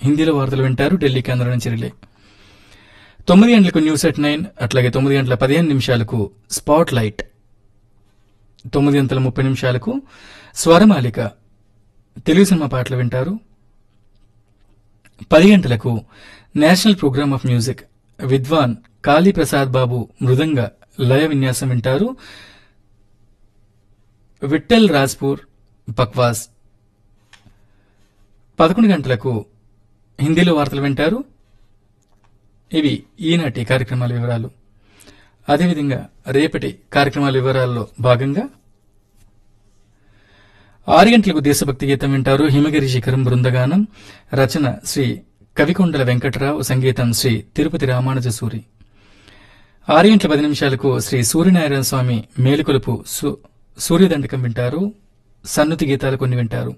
హిందీలో వార్తలు వింటారు ఢిల్లీ కేంద్రం నుంచి రిలే తొమ్మిది గంటలకు న్యూస్ ఎట్ నైన్ అట్లాగే తొమ్మిది గంటల పదిహేను నిమిషాలకు స్పాట్ లైట్ తొమ్మిది గంటల ముప్పై నిమిషాలకు స్వరమాలిక తెలుగు సినిమా పాటలు వింటారు పది గంటలకు నేషనల్ ప్రోగ్రామ్ ఆఫ్ మ్యూజిక్ విద్వాన్ కాళీ ప్రసాద్ బాబు మృదంగ లయ విన్యాసం వింటారు విట్టల్ రాజ్పూర్ బక్వాస్ పదకొండు గంటలకు హిందీలో వార్తలు వింటారు ఇవి ఈనాటి కార్యక్రమాల వివరాలు అదేవిధంగా రేపటి కార్యక్రమాల వివరాల్లో భాగంగా ఆరు గంటలకు దేశభక్తి గీతం వింటారు హిమగిరి శిఖరం బృందగానం రచన శ్రీ కవికొండల వెంకటరావు సంగీతం శ్రీ తిరుపతి రామానుజ సూరి ఆరు గంటల పది నిమిషాలకు శ్రీ సూర్యనారాయణ స్వామి మేలుకొలుపు సు- సూర్యదండకం వింటారు సన్నుతి గీతాలు కొన్ని వింటారు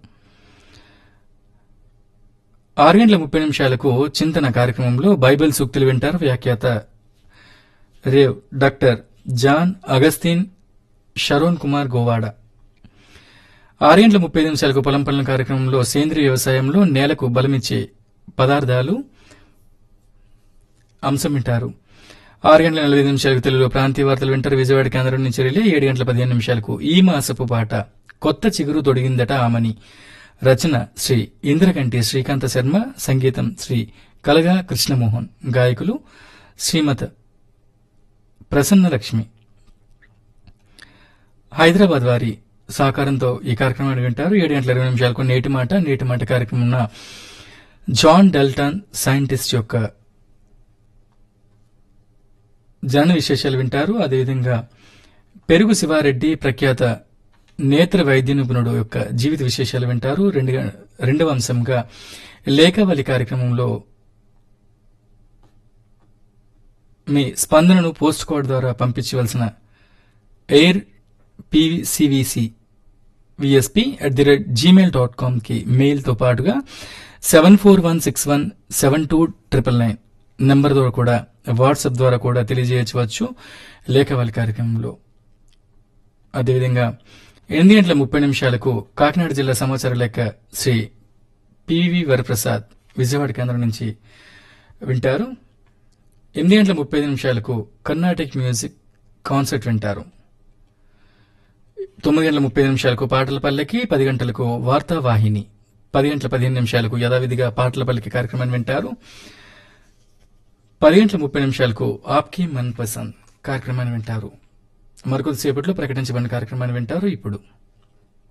ఆరు గంటల ముప్పై నిమిషాలకు చింతన కార్యక్రమంలో బైబిల్ సూక్తులు వింటారు వ్యాఖ్యాత Rev doctor John Augustine Sharon Kumar Govada ఆరు గంటల ముప్పై నిమిషాలకు పొలం పనుల కార్యక్రమంలో సేంద్రియ వ్యవసాయంలో నేలకు బలమిచ్చే పదార్థాలు అంశం వింటారు ఆరు గంటల నలభై ఐదు నిమిషాలకు తెలుగులో ప్రాంతీయ వార్తలు వింటారు విజయవాడ కేంద్రం నుంచి రిలే ఏడు గంటల పదిహేను నిమిషాలకు ఈ మాసపు పాట కొత్త చిగురు తొడిగిందట ఆమని రచన శ్రీ ఇంద్రకంటి శ్రీకాంత శర్మ సంగీతం శ్రీ కలగా కృష్ణమోహన్ గాయకులు శ్రీమత్ ప్రసన్నలక్ష్మి హైదరాబాద్ వారి సహకారంతో ఈ కార్యక్రమాన్ని వింటారు ఏడు గంటల ఇరవై నిమిషాలకు నేటి మాట నేటి మాట కార్యక్రమం జాన్ డెల్టన్ సైంటిస్ట్ యొక్క జన విశేషాలు వింటారు అదేవిధంగా పెరుగు శివారెడ్డి ప్రఖ్యాత నేత్ర వైద్య నిపుణుడు యొక్క జీవిత విశేషాలు వింటారు రెండు గ- రెండవ అంశంగా లేఖవలి కార్యక్రమంలో మీ స్పందనను పోస్ట్ కోడ్ ద్వారా పంపించవలసిన air PCVC VSP at the rate Gmail dot కామ్కి మెయిల్తో పాటుగా seven four one six one seven two triple nine number ద్వారా కూడా వాట్సాప్ ద్వారా కూడా తెలియజేయవచ్చు లేఖవాళి కార్యక్రమంలో అదేవిధంగా ఎనిమిది గంటల ముప్పై నిమిషాలకు కాకినాడ జిల్లా సమాచార లేఖ శ్రీ పివి వరప్రసాద్ విజయవాడ కేంద్రం నుంచి వింటారు ఎనిమిది గంటల ముప్పై ఐదు నిమిషాలకు కర్ణాటిక్ మ్యూజిక్ కాన్సర్ట్ వింటారు తొమ్మిది గంటల ముప్పై ఐదు నిమిషాలకు పాటల పల్లెకి పది గంటలకు వార్తా వాహిని పది గంటల పదిహేను నిమిషాలకు యథావిధిగా పాటల పల్లెకి కార్యక్రమాన్ని వింటారు పది గంటల ముప్పై నిమిషాలకు ఆప్కి మన్ పసంద్ కార్యక్రమాన్ని వింటారు మరికొద్దిసేపట్లో ప్రకటించబడిన కార్యక్రమాన్ని వింటారు ఇప్పుడు